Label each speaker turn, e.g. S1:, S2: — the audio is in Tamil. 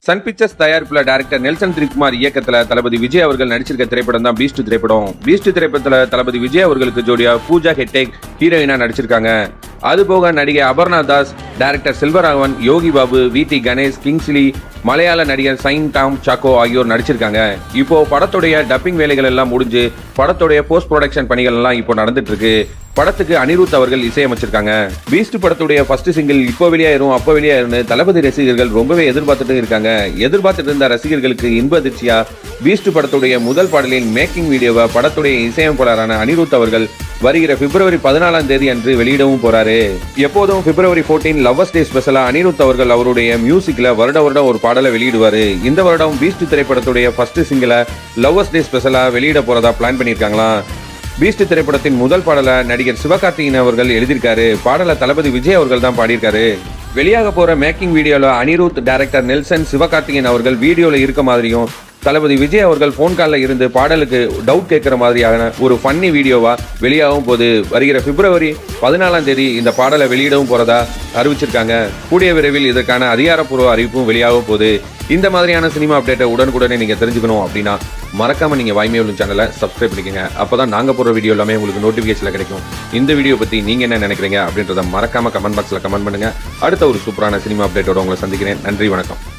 S1: சன் பிக்சர்ஸ் தயாரிப்புல டைரக்டர் நெல்சன் திரிகுமார் இயக்கத்துல தளபதி விஜய் அவர்கள் நடிச்சிருக்க திரைப்படம் தான் பீஸ்ட் திரைப்படம் பீஸ்ட் திரைப்படத்துல தளபதி விஜய் அவர்களுக்கு ஜோடியா பூஜா ஹெட்டேக் ஹீரோயினா நடிச்சிருக்காங்க அது போக நடிகை Aparna Das director Selvaraghavan Yogi Babu V T Ganesh Kingsley Malayalam நடிகர் சைன் டாம் சாக்கோ ஆகியோர் நடிச்சிருக்காங்க இப்போ படத்துடைய டப்பிங் வேலைகள் எல்லாம் முடிஞ்சு படத்துடைய போஸ்ட் ப்ரொடக்ஷன் பணிகள் எல்லாம் இப்போ நடந்துட்டு இருக்கு படத்துக்கு அனிருத் அவர்கள் இசையமைச்சிருக்காங்க பீஸ்ட் படத்துடைய ஃபர்ஸ்ட் சிங்கிள் இப்போ வெளியாயிரும் அப்போ வெளியாயிரும்னு தளபதி ரசிகர்கள் ரொம்பவே எதிர்பார்த்துட்டு இருக்காங்க எதிர்பார்த்துட்டு இருந்த ரசிகர்களுக்கு இன்ப அதிர்ச்சியா பீஸ்ட் படத்துடைய முதல் பாடலின் மேக்கிங் வீடியோவை படத்துடைய இசையமைப்பாளரான அனிருத் அவர்கள் வருகிற பிப்ரவரி பதினாலாம் தேதி அன்று வெளியிடவும் போறாரு எப்போதும் பிப்ரவரி 14 லவ்வர்ஸ் டே ஸ்பெஷலா அனிருத் அவர்கள் அவருடைய மியூசிக்ல வருட வருடம் ஒரு பாடலை வெளியிடுவாரு இந்த வருடம் பீஸ்ட் திரைப்படத்துடைய ஃபர்ஸ்ட் சிங்கிளை லவ்வர்ஸ் டே ஸ்பெஷலா வெளியிட போறதா பிளான் பண்ணியிருக்காங்களாம் பீஸ்ட் திரைப்படத்தின் முதல் பாடலை நடிகர் சிவகார்த்திகேயன் அவர்கள் எழுதியிருக்காரு பாடலை தளபதி விஜய் அவர்கள் தான் பாடியிருக்காரு வெளியாக போற மேக்கிங் வீடியோல அனிருத் டைரக்டர் நெல்சன் சிவகார்த்திகேயன் அவர்கள் வீடியோல இருக்க மாதிரியும் தளபதி விஜய் அவர்கள் ஃபோன் காலில் இருந்து பாடலுக்கு டவுட் கேட்குற மாதிரியான ஒரு ஃபன்னி வீடியோவா வெளியாகவும் போது வருகிற பிப்ரவரி பதினாலாம் தேதி இந்த பாடலை வெளியிடவும் போறதா அறிவிச்சிருக்காங்க கூடிய விரைவில் இதற்கான அதிகாரப்பூர்வ அறிவிப்பும் வெளியாகவும் போகுது இந்த மாதிரியான சினிமா அப்டேட்டை உடனுக்குடனே நீங்க தெரிஞ்சுக்கணும் அப்படின்னா மறக்காம நீங்க வாய்மையுள்ள சேனலை சப்ஸ்கிரைப் பண்ணிக்கங்க அப்பதான் நாங்க போடுற வீடியோ எல்லாமே உங்களுக்கு நோட்டிபிகேஷன்ல கிடைக்கும் இந்த வீடியோ பத்தி நீங்க என்ன நினைக்கிறீங்க அப்படின்றத மறக்காம கமெண்ட் பாக்ஸ்ல கமெண்ட் பண்ணுங்க அடுத்த ஒரு சூப்பரான சினிமா அப்டேட்டோட உங்களை சந்திக்கிறேன் நன்றி வணக்கம்